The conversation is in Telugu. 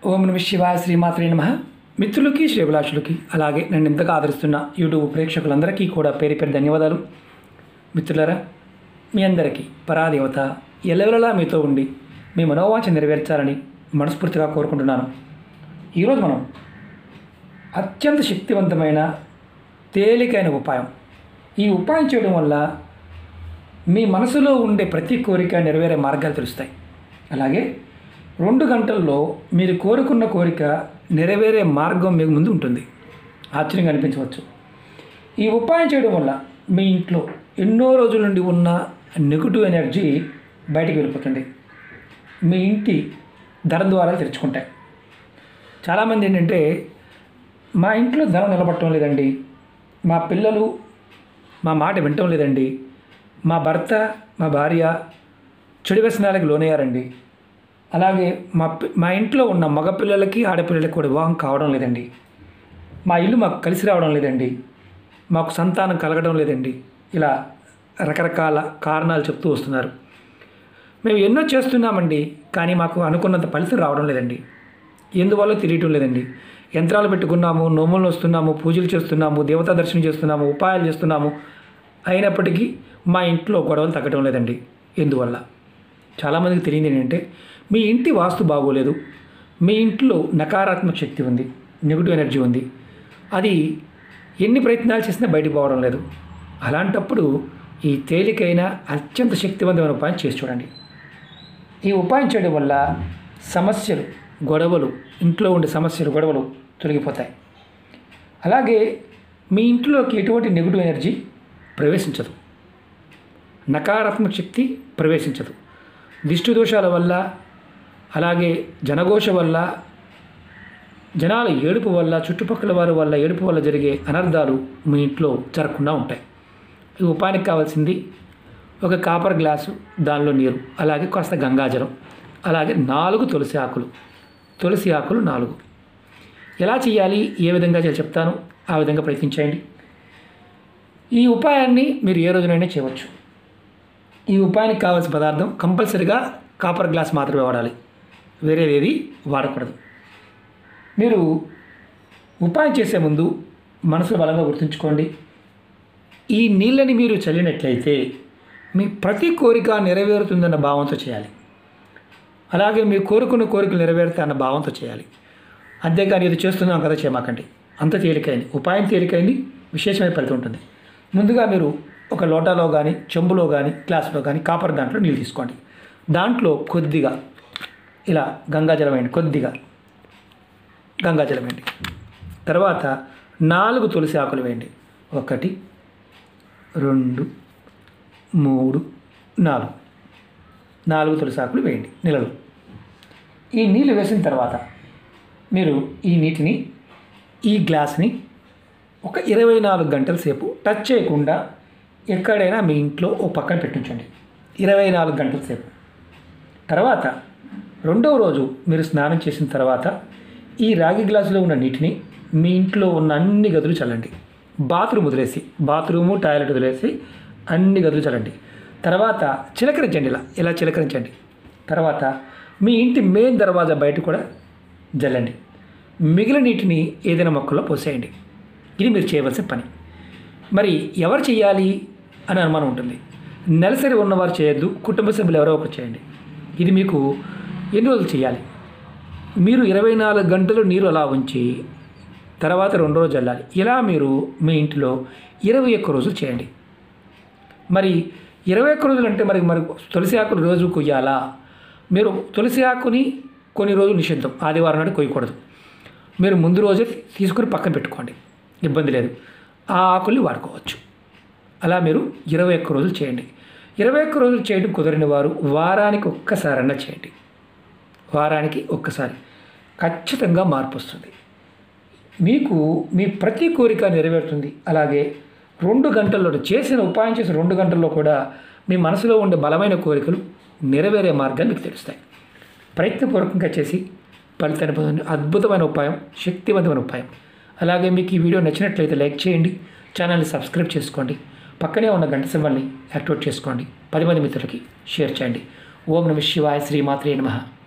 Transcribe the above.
ఓం నమ శివాయ శ్రీమాత్రే నమ మిత్రులకి శ్రీభిలాషులకి అలాగే నన్ను ఇంతగా ఆదరిస్తున్న యూట్యూబ్ ప్రేక్షకులందరికీ కూడా పేరు పేరు ధన్యవాదాలు మిత్రులరా మీ అందరికీ పరాదేవత ఎల్లవెల్లలా మీతో ఉండి మీ మనోవాంఛ నెరవేర్చాలని మనస్ఫూర్తిగా కోరుకుంటున్నాను ఈరోజు మనం అత్యంత శక్తివంతమైన తేలికైన ఉపాయం ఈ ఉపాయం చేయడం వల్ల మీ మనసులో ఉండే ప్రతి కోరిక నెరవేరే మార్గాలు తెలుస్తాయి అలాగే రెండు గంటల్లో మీరు కోరుకున్న కోరిక నెరవేరే మార్గం మీకు ముందు ఉంటుంది ఆశ్చర్యంగా అనిపించవచ్చు ఈ ఉపాయం చేయడం వల్ల మీ ఇంట్లో ఎన్నో రోజుల నుండి ఉన్న నెగిటివ్ ఎనర్జీ బయటికి వెళ్ళిపోతుంది మీ ఇంటి ధర ద్వారా తెరుచుకుంటాయి చాలామంది ఏంటంటే మా ఇంట్లో ధనం నిలబడటం లేదండి మా పిల్లలు మా మాట వినటం లేదండి మా భర్త మా భార్య చెడు వ్యసనాలకు లోనయ్యారండి అలాగే మా పి- మా ఇంట్లో ఉన్న మగపిల్లలకి ఆడపిల్లలకి కూడా వివాహం కావడం లేదండి మా ఇల్లు మాకు కలిసి రావడం లేదండి మాకు సంతానం కలగడం లేదండి ఇలా రకరకాల కారణాలు చెప్తూ వస్తున్నారు మేము ఎన్నో చేస్తున్నామండి కానీ మాకు అనుకున్నంత ఫలితం రావడం లేదండి ఎందువల్ల తెలియటం లేదండి యంత్రాలు పెట్టుకున్నాము నోములు వస్తున్నాము పూజలు చేస్తున్నాము దేవతా దర్శనం చేస్తున్నాము ఉపాయాలు చేస్తున్నాము అయినప్పటికీ మా ఇంట్లో గొడవలు తగ్గడం లేదండి ఎందువల్ల చాలామందికి తెలియదు ఏంటంటే మీ ఇంటి వాస్తు బాగోలేదు మీ ఇంట్లో నకారాత్మక శక్తి ఉంది నెగిటివ్ ఎనర్జీ ఉంది అది ఎన్ని ప్రయత్నాలు చేసినా బయటకు పోవడం లేదు అలాంటప్పుడు ఈ తేలికైన అత్యంత శక్తివంతమైన ఉపాయం చేసి చూడండి ఈ ఉపాయం చేయడం వల్ల సమస్యలు గొడవలు ఇంట్లో ఉండే సమస్యలు గొడవలు తొలగిపోతాయి అలాగే మీ ఇంట్లోకి ఎటువంటి నెగిటివ్ ఎనర్జీ ప్రవేశించదు నకారాత్మక శక్తి ప్రవేశించదు దిష్టి దోషాల వల్ల అలాగే జనఘోష వల్ల జనాల ఏడుపు వల్ల చుట్టుపక్కల వారి వల్ల ఏడుపు వల్ల జరిగే అనర్థాలు మీ ఇంట్లో జరగకుండా ఉంటాయి ఈ ఉపాయానికి కావాల్సింది ఒక కాపర్ గ్లాసు దానిలో నీరు అలాగే కాస్త గంగాజలం అలాగే నాలుగు తులసి ఆకులు తులసి ఆకులు నాలుగు ఎలా చేయాలి ఏ విధంగా చేయాలి చెప్తాను ఆ విధంగా ప్రయత్నించండి ఈ ఉపాయాన్ని మీరు ఏ రోజునైనా చేయవచ్చు ఈ ఉపాయానికి కావాల్సిన పదార్థం కంపల్సరిగా కాపర్ గ్లాస్ మాత్రమే వాడాలి వేరేది ఏది వాడకూడదు మీరు ఉపాయం చేసే ముందు మనసులో బలంగా గుర్తుంచుకోండి ఈ నీళ్ళని మీరు చల్లినట్లయితే మీ ప్రతి కోరిక నెరవేరుతుందన్న భావంతో చేయాలి అలాగే మీరు కోరుకున్న కోరికలు నెరవేరుతాయి అన్న భావంతో చేయాలి అంతేగాని ఇది చేస్తున్నాం కదా చేయమాకండి అంత తేలికైంది ఉపాయం తేలికైంది విశేషమైన ఫలితం ఉంటుంది ముందుగా మీరు ఒక లోటాలో కానీ చెంబులో కానీ గ్లాసులో కానీ కాపర్ దాంట్లో నీళ్ళు తీసుకోండి దాంట్లో కొద్దిగా ఇలా గంగాజలం వేయండి కొద్దిగా గంగాజలం వేయండి తర్వాత నాలుగు తులసి ఆకులు వేయండి ఒకటి రెండు మూడు నాలుగు నాలుగు తులసి ఆకులు వేయండి నీళ్ళలో ఈ నీళ్ళు వేసిన తర్వాత మీరు ఈ నీటిని ఈ గ్లాస్ని ఒక ఇరవై నాలుగు గంటల సేపు టచ్ చేయకుండా ఎక్కడైనా మీ ఇంట్లో ఓ పక్కన పెట్టించండి ఇరవై నాలుగు గంటల సేపు తర్వాత రెండవ రోజు మీరు స్నానం చేసిన తర్వాత ఈ రాగి గ్లాసులో ఉన్న నీటిని మీ ఇంట్లో ఉన్న అన్ని గదులు చల్లండి బాత్రూమ్ వదిలేసి బాత్రూము టాయిలెట్ వదిలేసి అన్ని గదులు చల్లండి తర్వాత చిలకరించండి ఇలా ఇలా చిలకరించండి తర్వాత మీ ఇంటి మెయిన్ దర్వాజా బయట కూడా జల్లండి మిగిలిన నీటిని ఏదైనా మొక్కల్లో పోసేయండి ఇది మీరు చేయవలసిన పని మరి ఎవరు చేయాలి అని అనుమానం ఉంటుంది నెలసరి ఉన్నవారు చేయొద్దు కుటుంబ సభ్యులు ఎవరో ఒకరు చేయండి ఇది మీకు ఎన్ని రోజులు చేయాలి మీరు ఇరవై నాలుగు గంటలు నీరు అలా ఉంచి తర్వాత రెండు రోజులు చల్లాలి ఇలా మీరు మీ ఇంటిలో ఇరవై ఒక్క రోజులు చేయండి మరి ఇరవై ఒక్క రోజులు అంటే మరి మరి తులసి ఆకులు రోజు కొయ్యాలా మీరు తులసి ఆకుని కొన్ని రోజులు నిషిద్ధం ఆదివారం నాడు కొయ్యకూడదు మీరు ముందు రోజే తీసుకుని పక్కన పెట్టుకోండి ఇబ్బంది లేదు ఆ ఆకుల్ని వాడుకోవచ్చు అలా మీరు ఇరవై ఒక్క రోజులు చేయండి ఇరవై ఒక్క రోజులు చేయడం కుదరని వారు వారానికి ఒక్కసారన్నా చేయండి వారానికి ఒక్కసారి ఖచ్చితంగా మార్పు వస్తుంది మీకు మీ ప్రతి కోరిక నెరవేరుతుంది అలాగే రెండు గంటల్లో చేసిన ఉపాయం చేసిన రెండు గంటల్లో కూడా మీ మనసులో ఉండే బలమైన కోరికలు నెరవేరే మార్గాలు మీకు తెలుస్తాయి ప్రయత్నపూర్వకంగా చేసి ఫలితాన్ని పొందండి అద్భుతమైన ఉపాయం శక్తివంతమైన ఉపాయం అలాగే మీకు ఈ వీడియో నచ్చినట్లయితే లైక్ చేయండి ఛానల్ని సబ్స్క్రైబ్ చేసుకోండి పక్కనే ఉన్న గంట సింబల్ని యాక్టివేట్ చేసుకోండి పది మంది మిత్రులకి షేర్ చేయండి ఓం నమ శివాయ శ్రీమాత్రే నమః